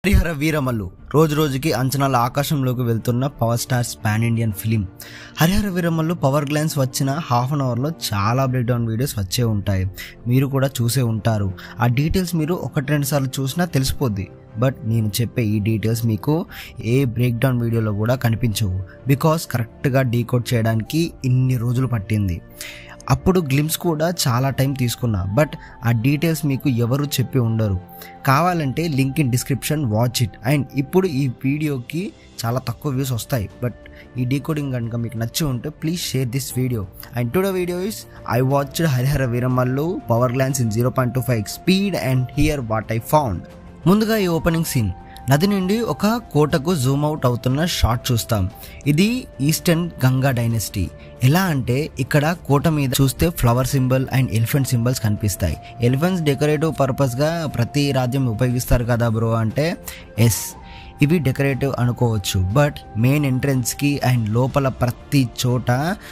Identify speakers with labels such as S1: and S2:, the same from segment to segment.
S1: హరిహర వీరమల్లు రోజు రోజుకి అంచనాల ఆకాశంలోకి వెళ్తున్న power star's pan Indian film Harihara Veeramallu power glance వచ్చిన హాఫ్ అన్ అవర్లో చాలా బ్రేక్ డౌన్ వీడియోస్ వచ్చే ఉంటాయి మీరు కూడా చూసే ఉంటారు ఆ డీటెయిల్స్ మీరు ఒకటి రెండు సార్లు చూసినా తెలిసిపోద్ది బట్ నేను చెప్పే ఈ డీటెయిల్స్ మీకు ఏ బ్రేక్ డౌన్ వీడియోలో కూడా కనిపించవు బికాస్ కరెక్ట్గా డీకోడ్ చేయడానికి ఇన్ని రోజులు పట్టింది అప్పుడు గ్లిమ్స్ కూడా చాలా టైం తీసుకున్నా బట్ ఆ డీటెయిల్స్ మీకు ఎవరు చెప్పి ఉండరు కావాలంటే link in description watch it and ఇప్పుడు ఈ వీడియోకి చాలా తక్కువ వ్యూస్ వస్తాయి బట్ ఈ డీకోడింగ్ కనుక మీకు నచ్చి ఉంటే please share this video and today video is I watched Harihara Veeramallu power glance in zero point two five speed and here what I found ముందుగా ఈ ఓపెనింగ్ సీన్ నది నుండి ఒక కోటకు జూమ్ అవుట్ అవుతున్న షాట్ చూస్తాం ఇది ఈస్టర్న్ గంగా డైనెస్టీ ఎలా అంటే ఇక్కడ కోట మీద చూస్తే flower symbol and elephant symbols కనిపిస్తాయి ఎలిఫెంట్స్ డెకరేటివ్ పర్పస్గా ప్రతి రాజ్యం ఉపయోగిస్తారు కదా బ్రో అంటే ఎస్ ఇవి డెకరేటివ్ అనుకోవచ్చు బట్ మెయిన్ ఎంట్రన్స్కి అండ్ లోపల ప్రతి చోట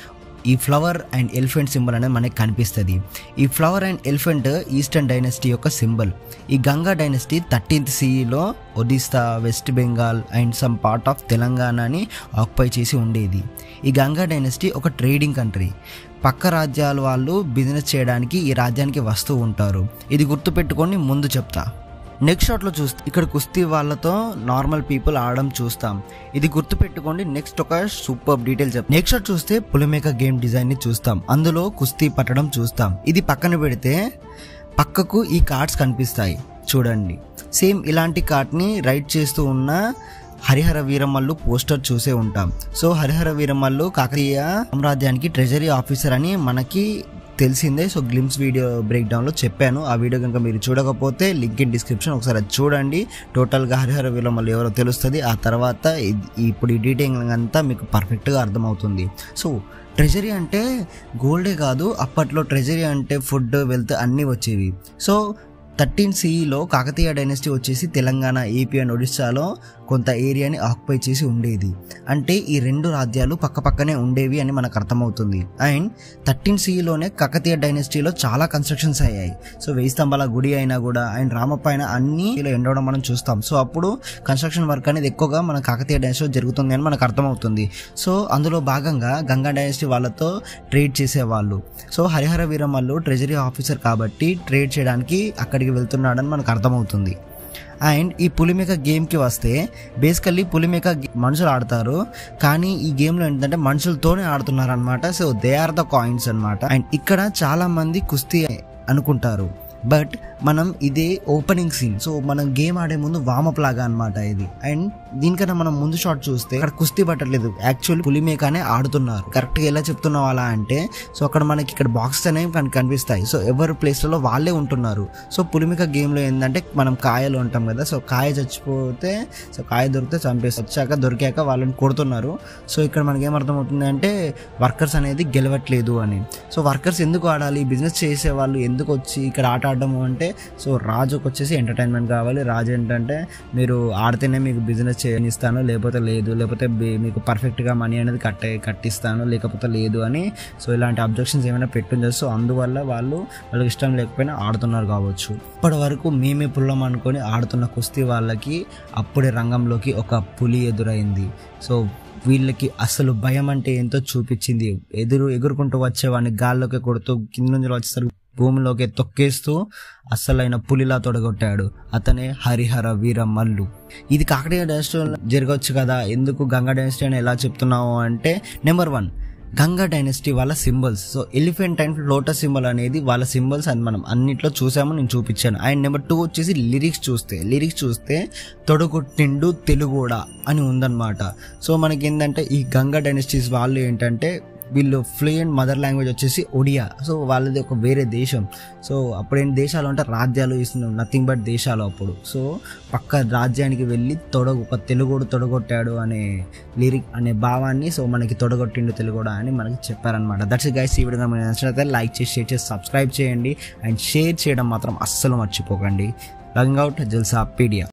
S1: ఈ ఫ్లవర్ అండ్ ఎలిఫెంట్ సింబల్ అనేది మనకి కనిపిస్తుంది ఈ flower and elephant eastern dynasty యొక్క సింబల్ ఈ గంగా డైనెస్టీ థర్టీన్త్ సిఈలో Odisha west Bengal and some part of తెలంగాణని ఆక్యుపై చేసి ఉండేది ఈ గంగా డైనెస్టీ ఒక ట్రేడింగ్ కంట్రీ పక్క రాజ్యాల వాళ్ళు బిజినెస్ చేయడానికి ఈ రాజ్యానికి వస్తూ ఉంటారు ఇది గుర్తుపెట్టుకొని ముందు చెప్తా నెక్స్ట్ షాట్లో చూస్తే ఇక్కడ కుస్తీ వాళ్ళతో నార్మల్ పీపుల్ ఆడడం చూస్తాం ఇది గుర్తుపెట్టుకోండి నెక్స్ట్ ఒక సూపర్ డీటెయిల్ చెప్ నెక్స్ట్ షాట్ చూస్తే పులిమేక గేమ్ డిజైన్ ని చూస్తాం అందులో కుస్తీ పట్టడం చూస్తాం ఇది పక్కన పెడితే పక్కకు ఈ కార్డ్స్ కనిపిస్తాయి చూడండి సేమ్ ఇలాంటి కార్డ్ని రైట్ చేస్తూ ఉన్న హరిహర వీరమల్లు పోస్టర్ చూసే ఉంటాం సో హరిహర వీరమల్లు కాకతీయ సామ్రాజ్యానికి ట్రెజరీ ఆఫీసర్ అని మనకి తెలిసిందే సో గ్లిమ్స్ వీడియో బ్రేక్ డౌన్లో చెప్పాను ఆ వీడియో కనుక మీరు చూడకపోతే లింక్ ఇన్ డిస్క్రిప్షన్ ఒకసారి అది చూడండి టోటల్గా హరిహర వీరమల్లు ఎవరో తెలుస్తుంది ఆ తర్వాత ఇది- ఇప్పుడు ఈ డీటెయిలింగ్ అంతా మీకు పర్ఫెక్ట్గా అర్థమవుతుంది సో ట్రెజరీ అంటే గోల్డే కాదు అప్పట్లో ట్రెజరీ అంటే ఫుడ్ వెల్త్ అన్నీ వచ్చేవి సో థర్టీన్ సిఈలో కాకతీయ డైనెస్టీ వచ్చేసి తెలంగాణ ఏపీ అండ్ ఒడిస్సాలో కొంత ఏరియాని ఆక్యుపై చేసి ఉండేది అంటే ఈ రెండు రాజ్యాలు పక్క పక్కనే ఉండేవి అని మనకు అర్థమవుతుంది అండ్ థర్టీన్ సిఈలోనే కాకతీయ డైనెస్టీలో చాలా కన్స్ట్రక్షన్స్ అయ్యాయి సో వెయ్యి స్తంభాల గుడి అయినా కూడా అండ్ రామప్ప అయినా అన్ని ఇలా ఎండవడం మనం చూస్తాం సో అప్పుడు కన్స్ట్రక్షన్ వర్క్ అనేది ఎక్కువగా మన కాకతీయ డైనెస్టీలో జరుగుతుంది అని మనకు అర్థమవుతుంది సో అందులో భాగంగా గంగా డైనెస్టీ వాళ్ళతో ట్రేడ్ చేసేవాళ్ళు so Harihara Veeramallu treasury officer కాబట్టి ట్రేడ్ చేయడానికి అక్కడికి వెళ్తున్నాడని మనకు అర్థమవుతుంది అండ్ ఈ పులిమేక గేమ్కి వస్తే బేసికల్లీ పులిమేక గే- మనుషులు ఆడతారు కానీ ఈ గేమ్లో ఏంటంటే మనుషులతోనే ఆడుతున్నారు అనమాట so they are the coins అన్నమాట అండ్ ఇక్కడ చాలా మంది కుస్తీ అనుకుంటారు బట్ మనం ఇదే ఓపెనింగ్ సీన్ సో మనం గేమ్ ఆడే ముందు వామప్ లాగా అనమాట ఇది అండ్ దీనికన్నా మనం ముందు షాట్ చూస్తే అక్కడ కుస్తీ పట్టలేదు యాక్చువల్లీ పులిమేకానే ఆడుతున్నారు కరెక్ట్ గా ఎలా చెప్తున్నావు అలా అంటే సో అక్కడ మనకి ఇక్కడ బాక్స్ అనేవి కన్- కనిపిస్తాయి సో ఎవరి ప్లేస్లలో వాళ్ళే ఉంటున్నారు సో పులిమిక గేమ్లో ఏంటంటే మనం కాయలు ఉంటాం కదా సో కాయ చచ్చిపోతే సో కాయ దొరికితే చంపేసి వచ్చాక దొరికాక వాళ్ళని కొడుతున్నారు సో ఇక్కడ మనకి ఏమర్థమవుతుంది అంటే వర్కర్స్ అనేది గెలవట్లేదు అని సో వర్కర్స్ ఎందుకు ఆడాలి బిజినెస్ చేసే వాళ్ళు ఎందుకు వచ్చి ఇక్కడ ఆట ఆడడము అంటే సో రాజుకు వచ్చేసి ఎంటర్టైన్మెంట్ కావాలి రాజు ఏంటంటే మీరు ఆడితేనే మీకు బిజినెస్ చేయనిస్తాను లేకపోతే లేదు లేకపోతే బి- మీకు పర్ఫెక్ట్గా మనీ అనేది కట్టే కట్టిస్తాను లేకపోతే లేదు అని సో ఇలాంటి అబ్జెక్షన్స్ ఏమైనా పెట్టుంది సో అందువల్ల వాళ్ళు వాళ్ళకి ఇష్టం లేకపోయినా ఆడుతున్నారు కావచ్చు ఇప్పటి వరకు మేమే పుల్లం అనుకొని ఆడుతున్న కుస్తీ వాళ్ళకి అప్పుడే రంగంలోకి ఒక పులి ఎదురైంది సో వీళ్ళకి అసలు భయం అంటే ఏంటో చూపించింది ఎదురు ఎగురుకుంటూ వచ్చేవాడిని గాల్లోకి కొడుతూ కింద నుంచి వచ్చేసరికి భూమిలోకి తొక్కేస్తూ అస్సలైన పులిలా తొడగొట్టాడు అతనే హరిహర వీర మల్లు ఇది కాకతీయ డైనస్టీ జరగవచ్చు కదా ఎందుకు గంగా డైనస్టీ అని ఎలా చెప్తున్నావు అంటే నెంబర్ వన్ గంగా డైనస్టీ వాళ్ళ symbols so elephant and lotus symbol అనేది వాళ్ళ సింబల్స్ అని మనం అన్నిట్లో చూసాము నేను చూపించాను అండ్ నెంబర్ టూ వచ్చేసి లిరిక్స్ చూస్తే లిరిక్స్ చూస్తే తొడగొట్టిండు తెలుగుడా అని ఉందన్నమాట సో మనకి ఏంటంటే ఈ గంగా డైనస్టీస్ వాళ్ళు ఏంటంటే వీళ్ళు ఫ్లూయెంట్ మదర్ లాంగ్వేజ్ వచ్చేసి ఒడియా సో వాళ్ళది ఒక వేరే దేశం సో అప్పుడేం దేశాలు అంటే రాజ్యాలు ఇస్తున్నాం నథింగ్ బట్ దేశాలు అప్పుడు సో పక్క రాజ్యానికి వెళ్ళి తొడగ ఒక తెలుగుడు తొడగొట్టాడు అనే లిరిక్ అనే భావాన్ని సో మనకి తొడగొట్టిండు తెలుగుడా అని మనకి చెప్పారనమాట దట్స్ గైస్ ఈ వీడియో మీకు నచ్చినట్లయితే లైక్ చేసి షేర్ చేసి సబ్స్క్రైబ్ చేయండి అండ్ షేర్ చేయడం మాత్రం అస్సలు మర్చిపోకండి లంగ్ అవుట్ జల్సా పీడియా